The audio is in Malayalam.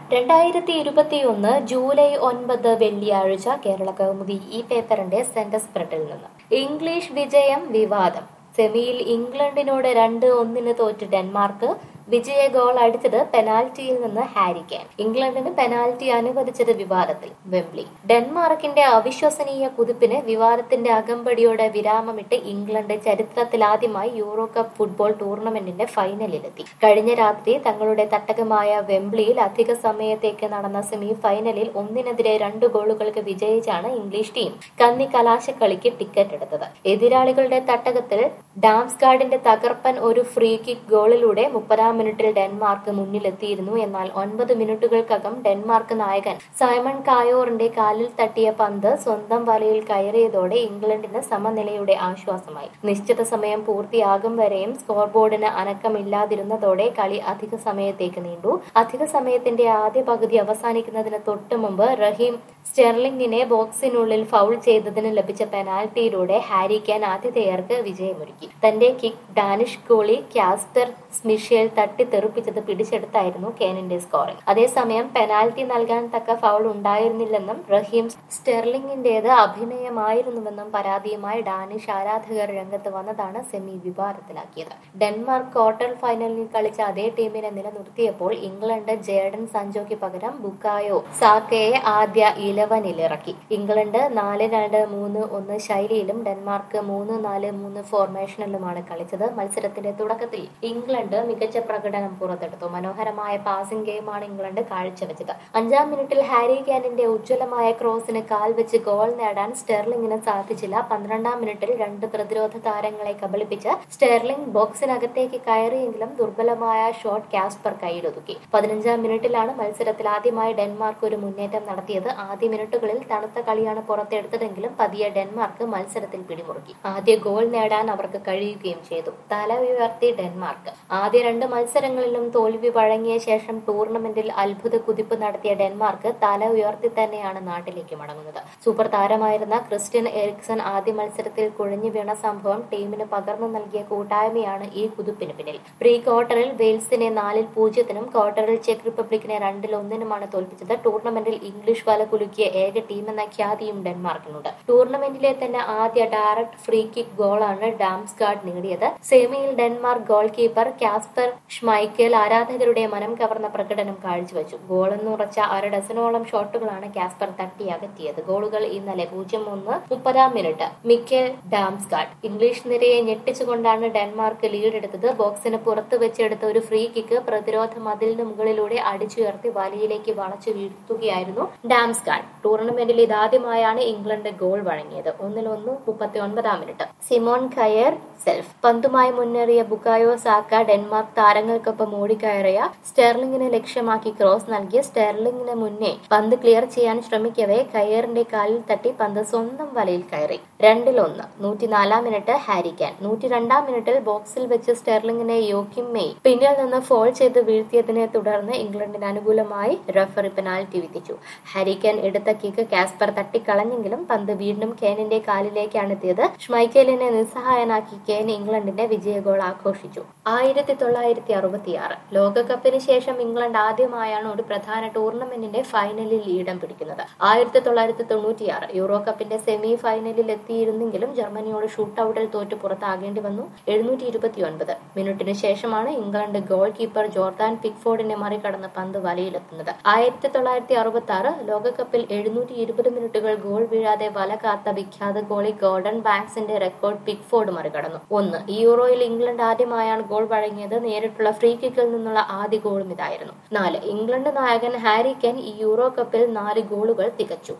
രണ്ടായിരത്തി ഇരുപത്തിയൊന്ന് ജൂലൈ ഒൻപത് വെള്ളിയാഴ്ച കേരള കൗമുദി ഈ പേപ്പറിന്റെ സെന്റർ സ്പ്രെഡിൽ നിന്ന് ഇംഗ്ലീഷ് വിജയം വിവാദം സെമിയിൽ ഇംഗ്ലണ്ടിനോട് രണ്ട് ഒന്നിന് തോറ്റ് ഡെൻമാർക്ക് വിജയ ഗോൾ അടിച്ചത് പെനാൽറ്റിയിൽ നിന്ന് ഹാരി കെയ്ൻ ഇംഗ്ലണ്ടിന് പെനാൽറ്റി അനുവദിച്ചത് വിവാദത്തിൽ വെംബ്ലി ഡെൻമാർക്കിന്റെ അവിശ്വസനീയ കുതിപ്പിന് വിവാദത്തിന്റെ അകമ്പടിയോടെ വിരാമമിട്ട് ഇംഗ്ലണ്ട് ചരിത്രത്തിലാദ്യമായി യൂറോ കപ്പ് ഫുട്ബോൾ ടൂർണമെന്റിന്റെ ഫൈനലിലെത്തി കഴിഞ്ഞ രാത്രി തങ്ങളുടെ തട്ടകമായ വെംബ്ലിയിൽ അധിക സമയത്തേക്ക് നടന്ന സെമി ഫൈനലിൽ ഒന്നിനെതിരെ രണ്ട് ഗോളുകൾക്ക് വിജയിച്ചാണ് ഇംഗ്ലീഷ് ടീം കന്നി കലാശക്കളിക്ക് ടിക്കറ്റ് എടുത്തത് എതിരാളികളുടെ തട്ടകത്തിൽ ഡാംസ്ഗാർഡിന്റെ തകർപ്പൻ ഒരു ഫ്രീ കിക്ക് ഗോളിലൂടെ മുപ്പതാം മിനിറ്റിൽ ഡെൻമാർക്ക് മുന്നിലെത്തിയിരുന്നു എന്നാൽ ഒൻപത് മിനിറ്റുകൾക്കകം ഡെൻമാർക്ക് നായകൻ സൈമൺ കായോറിന്റെ കാലിൽ തട്ടിയ പന്ത് സ്വന്തം വലയിൽ കയറിയതോടെ ഇംഗ്ലണ്ടിന് സമനിലയുടെ ആശ്വാസമായി നിശ്ചിത സമയം പൂർത്തിയാകും വരെയും സ്കോർ ബോർഡിന് അനക്കമില്ലാതിരുന്നതോടെ കളി അധിക സമയത്തേക്ക് നീണ്ടു അധിക സമയത്തിന്റെ ആദ്യ പകുതി അവസാനിക്കുന്നതിന് തൊട്ടു മുമ്പ് റഹീം സ്റ്റെർലിംഗിനെ ബോക്സിനുള്ളിൽ ഫൗൾ ചെയ്തതിന് ലഭിച്ച പെനാൽറ്റിയിലൂടെ ഹാരി കെയ്ൻ ആതിഥേയർക്ക് വിജയമൊരുക്കി തന്റെ kick Danish goalie Kasper Schmeichel തട്ടിത്തെറിപ്പിച്ചത് പിടിച്ചെടുത്തായിരുന്നു കെയ്നിന്റെ സ്കോറിംഗ് അതേസമയം പെനാൽറ്റി നൽകാൻ തക്ക ഫൗൾ ഉണ്ടായിരുന്നില്ലെന്നും റഹീം സ്റ്റെർലിംഗിന്റേത് അഭിനയമായിരുന്നുവെന്നും പരാതിയുമായി ഡാനിഷ് ആരാധകർ രംഗത്ത് വന്നതാണ് സെമി വിവാദത്തിലാക്കിയത് ഡെൻമാർക്ക് ക്വാർട്ടർ ഫൈനലിൽ കളിച്ച അതേ ടീമിനെ നിലനിർത്തിയപ്പോൾ ഇംഗ്ലണ്ട് ജേഡൻ സഞ്ജോയ്ക്ക് പകരം ബുക്കായോ സാക്കയെ ആദ്യ ഇലവനിലിറക്കി ഇംഗ്ലണ്ട് നാല് രണ്ട് മൂന്ന് ഒന്ന് ശൈലിയിലും ഡെൻമാർക്ക് മൂന്ന് നാല് മൂന്ന് ഫോർമേഷനിലുമാണ് കളിച്ചത് മത്സരത്തിന്റെ തുടക്കത്തിൽ ഇംഗ്ലണ്ട് മികച്ച പ്രകടനം പുറത്തെടുത്തു മനോഹരമായ പാസിംഗ് ഗെയിമാണ് ഇംഗ്ലണ്ട് കാഴ്ചവെച്ചത് അഞ്ചാം മിനിറ്റിൽ ഹാരി കാനിന്റെ ഉജ്ജ്വലമായ ക്രോസിന് കാൽ വെച്ച് ഗോൾ നേടാൻ സ്റ്റെർലിംഗിന് സാധിച്ചില്ല പന്ത്രണ്ടാം മിനിറ്റിൽ രണ്ട് പ്രതിരോധ താരങ്ങളെ കബളിപ്പിച്ച് സ്റ്റെർലിംഗ് ബോക്സിനകത്തേക്ക് കയറിയെങ്കിലും ദുർബലമായ ഷോട്ട് കാസ്പർ കയ്യിലൊതുക്കി പതിനഞ്ചാം മിനിറ്റിലാണ് മത്സരത്തിൽ ആദ്യമായി ഡെൻമാർക്ക് ഒരു മുന്നേറ്റം നടത്തിയത് ആദ്യ മിനിറ്റുകളിൽ തണുത്ത കളിയാണ് പുറത്തെടുത്തതെങ്കിലും പതിയെ ഡെൻമാർക്ക് മത്സരത്തിൽ പിടിമുറുക്കി ആദ്യ ഗോൾ നേടാൻ അവർക്ക് കഴിയുകയും ചെയ്തു തല ഉയർത്തി ഡെൻമാർക്ക് ആദ്യ രണ്ട് മത്സരങ്ങളിലും തോൽവി വഴങ്ങിയ ശേഷം ടൂർണമെന്റിൽ അത്ഭുത കുതിപ്പ് നടത്തിയ ഡെൻമാർക്ക് തല ഉയർത്തി തന്നെയാണ് നാട്ടിലേക്ക് മടങ്ങുന്നത് സൂപ്പർ താരമായിരുന്ന ക്രിസ്ത്യൻ എറിക്സൺ ആദ്യ മത്സരത്തിൽ കുഴഞ്ഞു വീണ സംഭവം ടീമിന് പകർന്നു നൽകിയ കൂട്ടായ്മയാണ് ഈ കുതിപ്പിന് പിന്നിൽ പ്രീ ക്വാർട്ടറിൽ വെയിൽസിനെ നാലിൽ പൂജ്യത്തിനും ക്വാർട്ടറിൽ ചെക്ക് റിപ്പബ്ലിക്കിനെ രണ്ടിൽ ഒന്നിനുമാണ് തോൽപ്പിച്ചത് ടൂർണമെന്റിൽ ഇംഗ്ലീഷ് വല കുലുക്കിയ ഏക ടീമെന്ന ഖ്യാതിയും ഡെൻമാർക്കിനുണ്ട് ടൂർണമെന്റിലെ തന്നെ ആദ്യ ഡയറക്ട് ഫ്രീ കിക്ക് ഗോളാണ് ഡാംസ്ഗാർഡ് നേടിയത് സെമിയിൽ Denmark goalkeeper Kasper Schmeichel ആരാധകരുടെ മനം കവർന്ന പ്രകടനം കാഴ്ചവെച്ചു ഗോളെന്നുറച്ച അര ഡസനോളം ഷോട്ടുകളാണ് കാസ്പർ തട്ടി അകറ്റിയത് ഗോളുകൾ ഇന്നലെ പൂജ്യം ഒന്ന് മുപ്പതാം മിനിറ്റ് മിക്കേൽ ഡാംസ്ഗാർഡ് ഇംഗ്ലീഷ് നിരയെ ഞെട്ടിച്ചുകൊണ്ടാണ് ഡെൻമാർക്ക് ലീഡ് എടുത്തത് ബോക്സിന് പുറത്ത് വെച്ചെടുത്ത ഒരു ഫ്രീ കിക്ക് പ്രതിരോധ മതിലിന് മുകളിലൂടെ അടിച്ചുയർത്തി വലയിലേക്ക് വളച്ചു വീഴ്ത്തുകയായിരുന്നു ഡാംസ്ഗാർഡ് ടൂർണമെന്റിൽ ഇതാദ്യമായാണ് ഇംഗ്ലണ്ട് ഗോൾ വഴങ്ങിയത് ഒന്നിലൊന്ന് മുപ്പത്തി ഒൻപതാം മിനിറ്റ് സിമോൺ കയർ സെൽഫ് പന്തുമായി മുന്നേറിയ ബുക്കായോ സാക്ക ഡെൻമാർക്ക് താരങ്ങൾക്കൊപ്പം ഓടിക്കയറിയ സ്റ്റെർലിംഗിനെ ലക്ഷ്യമാക്കി ക്രോസ് നൽകിയ സ്റ്റെർലിംഗിന് മുന്നേ പന്ത് ക്ലിയർ ചെയ്യാൻ ശ്രമിക്കവേ കയറിന്റെ കാലിൽ തട്ടി പന്ത് സ്വന്തം വലയിൽ കയറി രണ്ടിലൊന്ന് നൂറ്റിനാലാം മിനിറ്റ് ഹാരിക്കാൻ നൂറ്റി രണ്ടാം മിനിറ്റിൽ ബോക്സിൽ വെച്ച് സ്റ്റെർലിംഗിനെ യോക്കിം മെയ് പിന്നിൽ നിന്ന് ഫോൾ ചെയ്ത് വീഴ്ത്തിയതിനെ തുടർന്ന് ഇംഗ്ലണ്ടിന് അനുകൂലമായി റഫറി പെനാൽറ്റി വിധിച്ചു ഹാരിക്കാൻ എടുത്ത കിക്ക് കാസ്പർ തട്ടിക്കളഞ്ഞെങ്കിലും പന്ത് വീണ്ടും കേനിന്റെ കാലിലേക്കാണ് എത്തിയത് ഷ്മൈക്കേലിനെ നിസ്സഹായനാക്കി കെയ്ൻ ഇംഗ്ലണ്ടിന്റെ വിജയ ഗോൾ ആഘോഷിച്ചു ആയിരത്തി തൊള്ളായിരത്തി അറുപത്തിയാറ് ലോകകപ്പിന് ശേഷം ഇംഗ്ലണ്ട് ആദ്യമായാണ് ഒരു പ്രധാന ടൂർണമെന്റിന്റെ ഫൈനലിൽ ഇടം പിടിക്കുന്നത് ആയിരത്തി തൊള്ളായിരത്തി തൊണ്ണൂറ്റിയാറ് യൂറോ കപ്പിന്റെ സെമി ഫൈനലിൽ എത്തിയിരുന്നെങ്കിലും ജർമ്മനിയോട് ഷൂട്ട് ഔട്ടിൽ തോറ്റ് പുറത്താകേണ്ടി വന്നു എഴുന്നൂറ്റി ഇരുപത്തിയൊൻപത് മിനിറ്റിന് ശേഷമാണ് ഇംഗ്ലണ്ട് ഗോൾ കീപ്പർ ജോർദാൻ പിക്ഫോർഡിനെ മറികടന്ന് പന്ത് വലയിലെത്തുന്നത് ആയിരത്തി തൊള്ളായിരത്തി അറുപത്തി ആറ് ലോകകപ്പിൽ എഴുന്നൂറ്റി ഇരുപത് മിനിറ്റുകൾ ഗോൾ വീഴാതെ വല കാത്ത വിഖ്യാത ഗോളി ഗോർഡൻ ബാങ്ക്സിന്റെ റെക്കോർഡ് പിക്ഫോർഡ് മറികടന്നു ഒന്ന് ഈ യൂറോയിൽ ഇംഗ്ലണ്ട് ആദ്യമായാണ് ഗോൾ വഴങ്ങിയത് നേരിട്ടുള്ള ഫ്രീ കിക്കിൽ നിന്നുള്ള ആദ്യ ഗോളും ഇതായിരുന്നു നാല് ഇംഗ്ലണ്ട് നായകൻ ഹാരി കെൻ ഈ യൂറോ കപ്പിൽ നാല് ഗോളുകൾ തികച്ചു